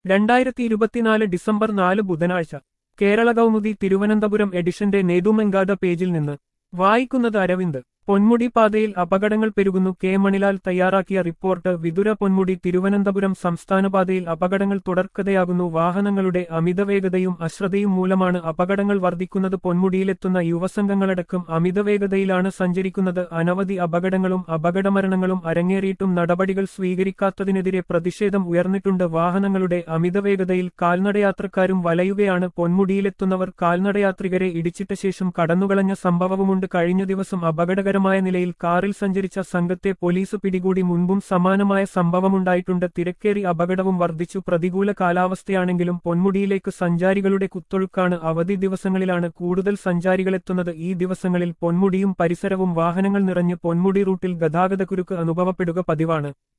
രണ്ടായിരത്തി ഇരുപത്തിനാല് ഡിസംബർ നാല് ബുധനാഴ്ച കേരള കൗമുദി തിരുവനന്തപുരം എഡിഷന്റെ നേതുമെങ്കാത പേജിൽ നിന്ന് വായിക്കുന്നത് അരവിന്ദ് പൊന്മുടി പാതയിൽ അപകടങ്ങൾ പെരുകുന്നു കെ മണിലാൽ തയ്യാറാക്കിയ റിപ്പോർട്ട് വിതുര പൊന്മുടി തിരുവനന്തപുരം സംസ്ഥാന പാതയിൽ അപകടങ്ങൾ തുടർക്കഥയാകുന്നു വാഹനങ്ങളുടെ അമിതവേഗതയും അശ്രദ്ധയും മൂലമാണ് അപകടങ്ങൾ വർദ്ധിക്കുന്നത് പൊന്മുടിയിലെത്തുന്ന യുവസംഘങ്ങളടക്കം അമിതവേഗതയിലാണ് സഞ്ചരിക്കുന്നത് അനവധി അപകടങ്ങളും അപകടമരണങ്ങളും അരങ്ങേറിയിട്ടും നടപടികൾ സ്വീകരിക്കാത്തതിനെതിരെ പ്രതിഷേധം ഉയർന്നിട്ടുണ്ട് വാഹനങ്ങളുടെ അമിതവേഗതയിൽ കാൽനടയാത്രക്കാരും വലയുകയാണ് പൊന്മുടിയിലെത്തുന്നവർ കാൽനടയാത്രികരെ ഇടിച്ചിട്ട ശേഷം കടന്നുകളഞ്ഞ സംഭവവുമുണ്ട് കഴിഞ്ഞ ദിവസം അപകടകരമായ നിലയിൽ കാറിൽ സഞ്ചരിച്ച സംഘത്തെ പോലീസ് പിടികൂടി മുൻപും സമാനമായ സംഭവമുണ്ടായിട്ടുണ്ട് തിരക്കേറി അപകടവും വർദ്ധിച്ചു പ്രതികൂല കാലാവസ്ഥയാണെങ്കിലും പൊന്മുടിയിലേക്ക് സഞ്ചാരികളുടെ കുത്തൊഴുക്കാണ് അവധി ദിവസങ്ങളിലാണ് കൂടുതൽ സഞ്ചാരികളെത്തുന്നത് ഈ ദിവസങ്ങളിൽ പൊന്മുടിയും പരിസരവും വാഹനങ്ങൾ നിറഞ്ഞ് പൊന്മുടി റൂട്ടിൽ ഗതാഗതക്കുരുക്ക് അനുഭവപ്പെടുക പതിവാണ്